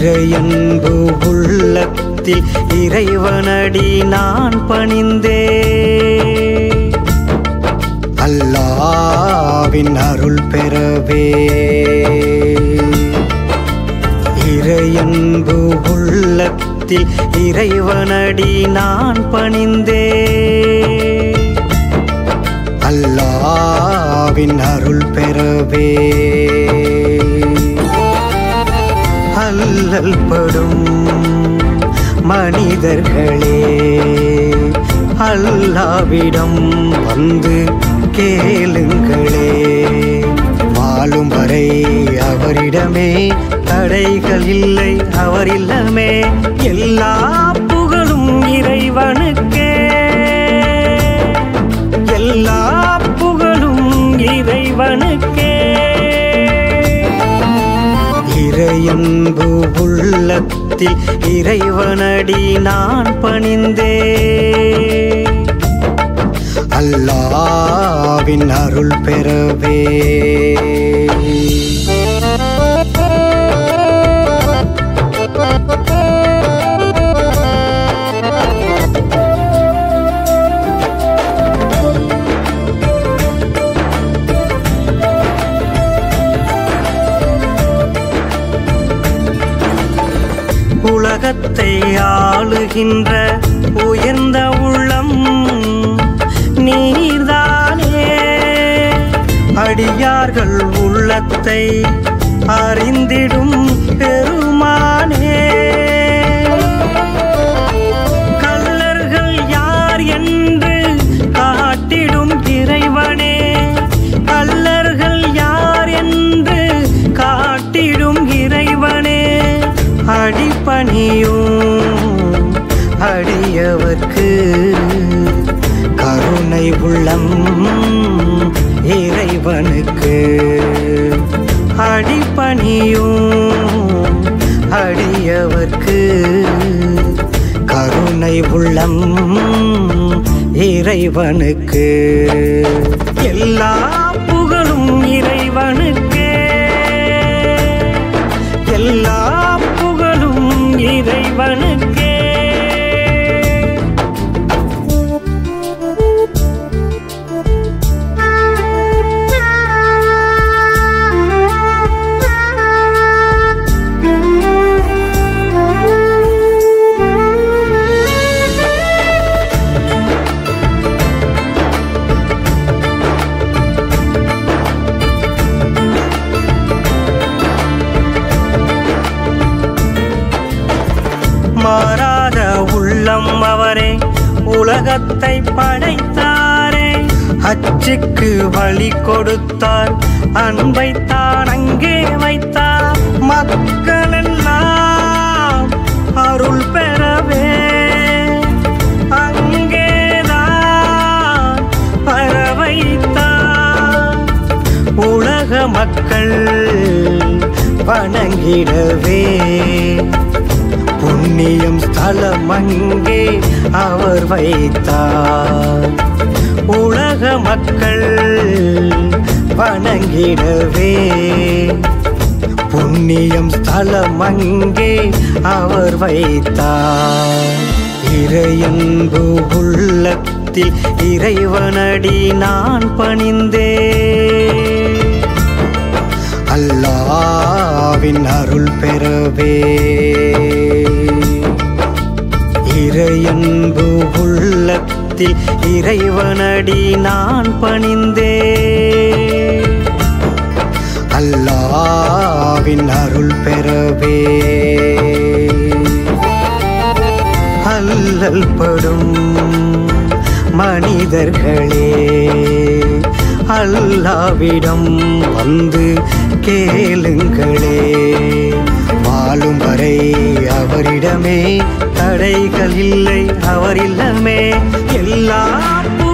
இறையன்பு உள்ளத்தில் இறைவனடி நான் பணிந்தே அல்லாவின் அருள் பெறவே இறையன்பு உள்ளத்தில் இறைவனடி நான் பணிந்தே அல்லாவின் அருள் பெறவே அல்லல் படும் மனிதர்களே அல்லாவிடம் வந்து கேளுங்களே வாழும் வரை அவரிடமே தடைகள் இல்லை அவர் இல்லமே எல்லா புகழும் இறைவனுக்கே எல்லா புகழும் இறைவனுக்கே இறையன்பு உள்ளத்தில் இறைவனடி நான் பணிந்தே அல்லாவின் அருள் பெறவே உலகத்தை ஆளுகின்ற உயர்ந்த உள்ளம் நீர்தானே அடியார்கள் உள்ளத்தை அறிந்திடும் பெருமானே கள்ளர்கள் யார் என்று காட்டிடும் இறைவனே கள்ளர்கள் யார் என்று காட்டிடும் இறைவனே அடிப்பணியும் அடியவர்க்கு கருணை உள்ளம் இறைவனுக்கு அடிப்பணியும் அடியவர்க்கு கருணை உள்ளம் இறைவனுக்கு எல்லா புகழும் இறைவனுக்கே எல்லா புகழும் இறைவனுக்கே மாறாத உள்ளம் அவரே உலகத்தை படைத்தாரே அச்சுக்கு வழி கொடுத்தார் அன்பை தான் அங்கே வைத்தார் மக்களெல்லாம் அருள் பெறவே அங்கேதான் பர வைத்தார் உலக மக்கள் வணங்கிடவே புண்ணியம் ஸ்தலம் அங்கே அவர் வைத்தார் உலக மக்கள் வணங்கிடவே புண்ணியம் ஸ்தலம் அங்கே அவர் வைத்தார் இறையன்பு உள்ளத்தில் இறைவனடி நான் பணிந்தே அல்லாவின் அருள் பெறவே இறையன்பு உள்ளத்தில் இறைவனடி நான் பணிந்தே அல்லாவின் அருள் பெறவே அல்லல் படும் மனிதர்களே அல்லாவிடம் வந்து கேளுங்களே வாழும் வரை அவரிடமே தடைகள் இல்லை அவர் இல்லமே எல்லா